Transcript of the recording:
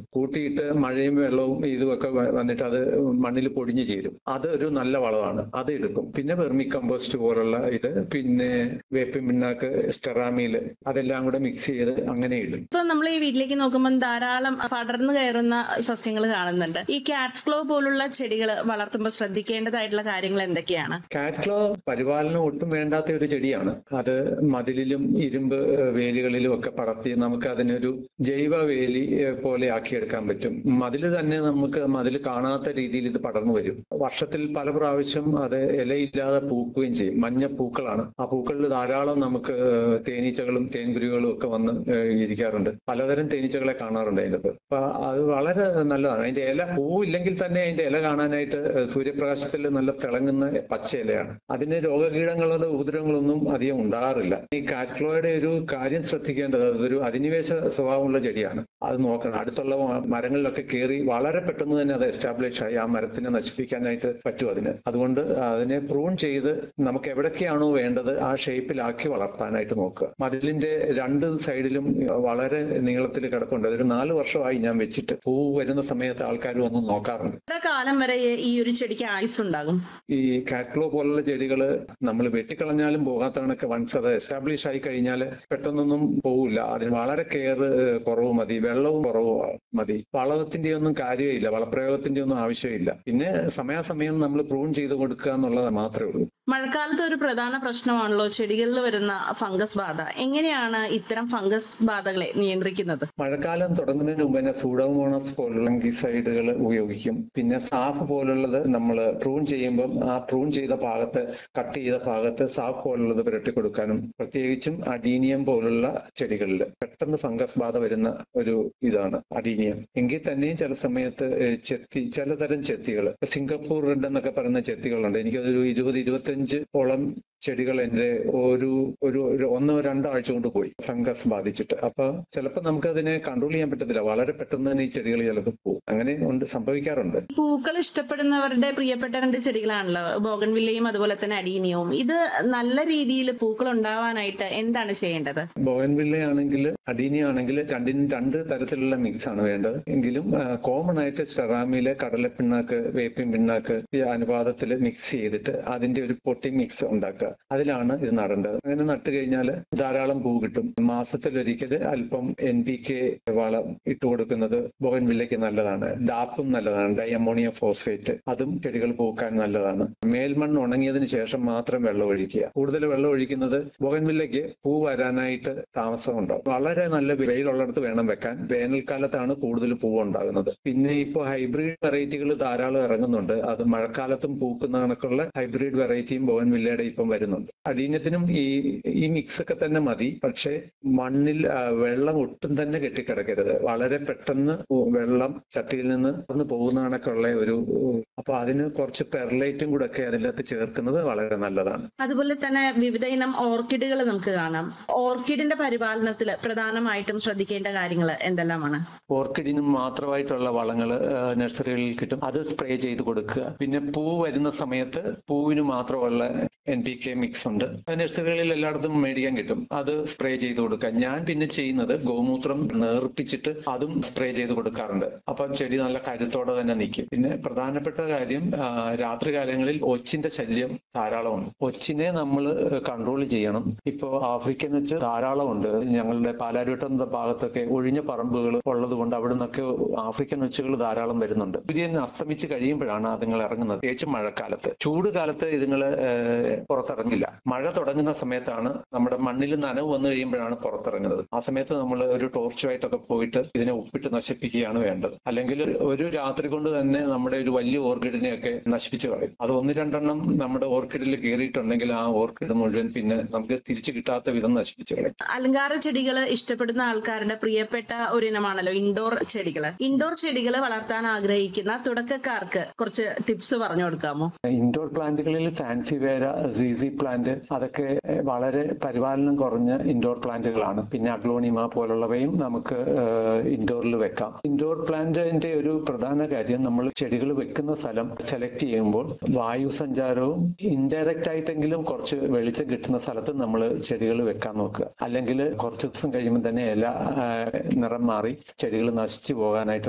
കൂട്ടിയിട്ട് മഴയും വെള്ളവും ഇതുമൊക്കെ വ- വന്നിട്ട് അത് മണ്ണിൽ പൊടിഞ്ഞു ചേരും അത് ഒരു നല്ല വളമാണ് അത് എടുക്കും പിന്നെ വെർമി കമ്പോസ്റ്റ് പോലുള്ള ഇത് പിന്നെ വേപ്പിൻ പിണ്ണാക്ക് സ്റ്റെറാമീൽ അതെല്ലാം കൂടെ മിക്സ് ചെയ്ത് അങ്ങനെ ഇടും ഇപ്പൊ നമ്മൾ ഈ വീട്ടിലേക്ക് നോക്കുമ്പോൾ ധാരാളം പടർന്നു കയറുന്ന സസ്യങ്ങൾ കാണുന്നുണ്ട് ഈ കാറ്റ്സ് ക്ലോ പോലുള്ള ചെടികൾ വളർത്തുമ്പോൾ ശ്രദ്ധിക്കേണ്ടതായിട്ടുള്ള കാര്യങ്ങൾ എന്തൊക്കെയാണ് കാറ്റ്ലോ പരിപാലനം ഒട്ടും വേണ്ടാത്ത ഒരു ചെടിയാണ് അത് മതിലിലും ഇരുമ്പ് ഏഹ്, വേലികളിലും ഒക്കെ പടർത്തി നമുക്ക് അതിനൊരു ജൈവ വേലി ഏഹ്, പോലെ ആക്കിയെടുക്കാൻ പറ്റും മതിൽ തന്നെ നമുക്ക് മതിൽ കാണാത്ത രീതിയിൽ ഇത് പടർന്നു വരും വർഷത്തിൽ പല പ്രാവശ്യം അത് ഇലയില്ലാതെ പൂക്കുകയും ചെയ്യും മഞ്ഞ പൂക്കളാണ് ആ പൂക്കളിൽ ധാരാളം നമുക്ക് ഏഹ്, തേനീച്ചകളും തേൻകുരുകളും ഒക്കെ വന്ന് ഏഹ്, ഇരിക്കാറുണ്ട് പലതരം തേനീച്ചകളെ കാണാറുണ്ട് അതിനകത്ത് അപ്പൊ അത് വളരെ നല്ലതാണ് അതിന്റെ ഇല പൂവില്ലെങ്കിൽ തന്നെ അതിന്റെ ഇല കാണാനായിട്ട് ഏഹ്, സൂര്യപ്രകാശത്തിൽ നല്ല തിളങ്ങുന്ന പച്ച ഇലയാണ് അതിന് രോഗകീടങ്ങളുടെ ഉപദ്രവങ്ങളൊന്നും അധികം ഉണ്ടാകാറില്ല ഈ കാറ്റ്ലോയുടെ ഒരു കാര്യം ശ്രദ്ധിക്കേണ്ടത് അതൊരു അധിനിവേശ സ്വഭാവമുള്ള ചെടിയാണ് അത് നോക്കണം അടുത്തുള്ള മ- മരങ്ങളിലൊക്കെ കയറി വളരെ പെട്ടെന്ന് തന്നെ അത് എസ്റ്റാബ്ലിഷ് ആയി ആ മരത്തിനെ നശിപ്പിക്കാനായിട്ട് പറ്റും അതിന് അതുകൊണ്ട് അതിനെ പ്രൂൺ ചെയ്ത് നമുക്ക് എവിടൊക്കെയാണോ വേണ്ടത് ആ ഷേപ്പിലാക്കി വളർത്താനായിട്ട് നോക്കുക മതിലിന്റെ രണ്ട് സൈഡിലും വളരെ നീളത്തിൽ കിടപ്പുണ്ട് അതൊരു നാല് വർഷമായി ഞാൻ വെച്ചിട്ട് പൂ വരുന്ന സമയത്ത് ആൾക്കാർ വന്ന് നോക്കാറുണ്ട് എത്ര കാലം വരെ ഈ ഒരു ചെടിക്ക് ആയുസ് ഉണ്ടാകും ഈ കാറ്റ്ലോ പോലുള്ള ചെടികൾ നമ്മൾ വെട്ടിക്കളഞ്ഞാലും പോകാത്ത കണക്ക് വൺസ് അത് എസ്റ്റാബ്ലിഷ് ആയി കഴിഞ്ഞാൽ പെട്ടെന്നൊന്നും പോവില്ല അതിന് വളരെ കെയർ കുറവ് മതി വെള്ളവും കുറവ് മതി വളത്തിന്റെ ഒന്നും കാര്യമില്ല വളപ്രയോഗത്തിന്റെ ഒന്നും ആവശ്യമില്ല പിന്നെ സമയാസമയം നമ്മൾ പ്രൂൺ ചെയ്ത് കൊടുക്കുക എന്നുള്ളത് മാത്രമേ ഉള്ളൂ മഴക്കാലത്ത് ഒരു പ്രധാന പ്രശ്നമാണല്ലോ ചെടികളിൽ വരുന്ന ഫംഗസ് ബാധ എങ്ങനെയാണ് ഇത്തരം ഫംഗസ് ബാധകളെ നിയന്ത്രിക്കുന്നത് മഴക്കാലം തുടങ്ങുന്നതിന് മുമ്പ് തന്നെ സൂഡോമോണസ് പോലുള്ള സൈഡുകൾ ഉപയോഗിക്കും പിന്നെ സാഫ് പോലുള്ളത് നമ്മൾ പ്രൂൺ ചെയ്യുമ്പം ആ പ്രൂൺ ചെയ്ത ഭാഗത്ത് കട്ട് ചെയ്ത ഭാഗത്ത് സാഫ് പോലുള്ളത് പുരട്ടി കൊടുക്കാനും പ്രത്യേകിച്ചും അഡീനിയം പോലുള്ള ചെടികളിൽ പെട്ടെന്ന് ഫംഗസ് ബാധ വരുന്ന ഒരു ഇതാണ് അഡീനിയം എങ്കിൽ തന്നെയും ചില സമയത്ത് ഏഹ്, ചെത്തി ചിലതരം ചെത്തികൾ സിംഗപ്പൂർ റെഡ് എന്നൊക്കെ പറയുന്ന ചെത്തികളുണ്ട് എനിക്കതൊരു ഇരുപത് ഇരുപത്തഞ്ച് ഓളം ചെടികൾ എന്റെ ഒരു ഒരു ഒരു ഒന്നോ രണ്ടോ ആഴ്ച കൊണ്ട് പോയി ഫംഗസ് ബാധിച്ചിട്ട് അപ്പൊ ചിലപ്പോൾ നമുക്കതിനെ കൺട്രോൾ ചെയ്യാൻ പറ്റത്തില്ല വളരെ പെട്ടെന്ന് തന്നെ ഈ ചെടികൾ ചിലത് പോകും അങ്ങനെ ഉണ്ട് സംഭവിക്കാറുണ്ട് പൂക്കൾ ഇഷ്ടപ്പെടുന്നവരുടെ പ്രിയപ്പെട്ട രണ്ട് ചെടികളാണല്ലോ ബോഗൺവില്ലയും അതുപോലെ തന്നെ അഡീനിയവും ഇത് നല്ല രീതിയിൽ പൂക്കൾ ഉണ്ടാവാനായിട്ട് എന്താണ് ചെയ്യേണ്ടത് ബോഗൻവില്ല ആണെങ്കിൽ അഡീനിയ ആണെങ്കിൽ രണ്ടിനും രണ്ട് തരത്തിലുള്ള മിക്സ് ആണ് വേണ്ടത് എങ്കിലും കോമൺ ആയിട്ട് സ്റ്റെറാമിയിലെ കടലപ്പിണ്ണാക്ക് വേപ്പിൻ പിണ്ണാക്ക് ഈ അനുപാതത്തിൽ മിക്സ് ചെയ്തിട്ട് അതിന്റെ ഒരു പൊട്ടി മിക്സ് ഉണ്ടാക്കുക അതിലാണ് ഇത് നടേണ്ടത് അങ്ങനെ നട്ട് കഴിഞ്ഞാൽ ധാരാളം പൂ കിട്ടും മാസത്തിലൊരിക്കൽ അല്പം എൻ പി കെ വളം ഇട്ട് കൊടുക്കുന്നത് ബോഗൻവില്ലയ്ക്ക് നല്ലതാണ് ഡാപ്പും നല്ലതാണ് ഡൈ അമോണിയ ഫോസ്ഫേറ്റ് അതും ചെടികൾ പൂക്കാൻ നല്ലതാണ് മേൽമണ്ണ് ഉണങ്ങിയതിന് ശേഷം മാത്രം വെള്ളം ഒഴിക്കുക കൂടുതൽ വെള്ളം ഒഴിക്കുന്നത് ബോഗൻവില്ലയ്ക്ക് പൂ വരാനായിട്ട് താമസമുണ്ടാവും വളരെ നല്ല വെയിലുള്ളിടത്ത് വേണം വെക്കാൻ വേനൽക്കാലത്താണ് കൂടുതൽ പൂവ് ഉണ്ടാകുന്നത് പിന്നെ ഇപ്പോൾ ഹൈബ്രിഡ് വെറൈറ്റികൾ ധാരാളം ഇറങ്ങുന്നുണ്ട് അത് മഴക്കാലത്തും പൂക്കുന്ന കണക്കുള്ള ഹൈബ്രിഡ് വെറൈറ്റിയും ബോഗൻവില്ലയുടെ ഇപ്പം വരുന്നുണ്ട് അടീന്യത്തിനും ഈ ഈ മിക്സ് ഒക്കെ തന്നെ മതി പക്ഷേ മണ്ണിൽ ആ, വെള്ളം ഒട്ടും തന്നെ കെട്ടിക്കിടക്കരുത് വളരെ പെട്ടെന്ന് വെള്ളം ചട്ടിയിൽ നിന്ന് പറന്ന് പോകുന്ന കണക്കുള്ള ഒരു അപ്പൊ അതിന് കുറച്ച് പെർലൈറ്റും കൂടെ ഒക്കെ അതിനകത്ത് ചേർക്കുന്നത് വളരെ നല്ലതാണ് അതുപോലെ തന്നെ വിവിധ ഇനം ഓർക്കിഡുകൾ നമുക്ക് കാണാം ഓർക്കിഡിന്റെ പരിപാലനത്തിൽ പ്രധാനമായിട്ടും ശ്രദ്ധിക്കേണ്ട കാര്യങ്ങൾ എന്തെല്ലാമാണ് ഓർക്കിഡിനും മാത്രമായിട്ടുള്ള വളങ്ങൾ നഴ്സറികളിൽ കിട്ടും അത് സ്പ്രേ ചെയ്ത് കൊടുക്കുക പിന്നെ പൂ വരുന്ന സമയത്ത് പൂവിന് മാത്രമുള്ള എൻ പി കെ മിക്സ് ഉണ്ട് അത് നഴ്സറികളിൽ എല്ലായിടത്തും മേടിക്കാൻ കിട്ടും അത് സ്പ്രേ ചെയ്ത് കൊടുക്കുക ഞാൻ പിന്നെ ചെയ്യുന്നത് ഗോമൂത്രം നേർപ്പിച്ചിട്ട് അതും സ്പ്രേ ചെയ്ത് കൊടുക്കാറുണ്ട് അപ്പം ചെടി നല്ല കരുത്തോടെ തന്നെ നിൽക്കും പിന്നെ പ്രധാനപ്പെട്ട കാര്യം ആ, രാത്രികാലങ്ങളിൽ ഒച്ചിന്റെ ശല്യം ധാരാളമുണ്ട് ഒച്ചിനെ നമ്മൾ കൺട്രോൾ ചെയ്യണം ഇപ്പോ ആഫ്രിക്കൻ വെച്ച് ധാരാളമുണ്ട് ഞങ്ങളുടെ പാലാരിവട്ടം ഭാഗത്തൊക്കെ ഒഴിഞ്ഞ പറമ്പുകൾ ഉള്ളത് കൊണ്ട് അവിടെ നിന്നൊക്കെ ആഫ്രിക്കൻ വെച്ചുകൾ ധാരാളം വരുന്നുണ്ട് സൂര്യൻ അസ്തമിച്ച് കഴിയുമ്പോഴാണ് അതുങ്ങൾ ഇറങ്ങുന്നത് പ്രത്യേകിച്ചും മഴക്കാലത്ത് ചൂട് കാലത്ത് ഇതുങ്ങൾ പുറത്തിറങ്ങില്ല മഴ തുടങ്ങുന്ന സമയത്താണ് നമ്മുടെ മണ്ണിൽ നനവ് വന്നു കഴിയുമ്പോഴാണ് പുറത്തിറങ്ങുന്നത് ആ സമയത്ത് നമ്മൾ ഒരു ടോർച്ചുമായിട്ടൊക്കെ പോയിട്ട് ഇതിനെ ഉപ്പിട്ട് നശിപ്പിക്കുകയാണ് വേണ്ടത് അല്ലെങ്കിൽ ഒരു രാത്രി കൊണ്ട് തന്നെ നമ്മുടെ ഒരു വലിയ ഓർക്കിഡിനെയൊക്കെ നശിപ്പിച്ചു കളയും അത് ഒന്ന് രണ്ടെണ്ണം നമ്മുടെ ഓർക്കിഡിൽ കയറിയിട്ടുണ്ടെങ്കിൽ ആ ഓർക്കിഡ് മുഴുവൻ പിന്നെ നമുക്ക് തിരിച്ചു കിട്ടാത്ത വിധം നശിപ്പിച്ചു കളയും അലങ്കാര ചെടികൾ ഇഷ്ടപ്പെടുന്ന ആൾക്കാരുടെ പ്രിയപ്പെട്ട ഒരു ഇനമാണല്ലോ ഇൻഡോർ ചെടികൾ ഇൻഡോർ ചെടികൾ വളർത്താൻ ആഗ്രഹിക്കുന്ന തുടക്കക്കാർക്ക് കുറച്ച് ടിപ്സ് പറഞ്ഞു കൊടുക്കാമോ ഇൻഡോർ പ്ലാന്റുകളിൽ ഫാൻസി വേര സീസി പ്ലാന്റ് അതൊക്കെ വളരെ പരിപാലനം കുറഞ്ഞ ഇൻഡോർ പ്ലാന്റുകളാണ് പിന്നെ അഗ്ലോണിമ പോലുള്ളവയും നമുക്ക് ഇൻഡോറിൽ വെക്കാം ഇൻഡോർ പ്ലാന്റിന്റെ ഒരു പ്രധാന കാര്യം നമ്മൾ ചെടികൾ വെക്കുന്ന സ്ഥലം സെലക്ട് ചെയ്യുമ്പോൾ വായു സഞ്ചാരവും ഇൻഡയറക്റ്റ് ആയിട്ടെങ്കിലും കുറച്ച് വെളിച്ചം കിട്ടുന്ന സ്ഥലത്ത് നമ്മൾ ചെടികൾ വെക്കാൻ നോക്കുക അല്ലെങ്കിൽ കുറച്ച് ദിവസം കഴിയുമ്പോൾ തന്നെ ഇല ആ, നിറം മാറി ചെടികൾ നശിച്ചു പോകാനായിട്ട്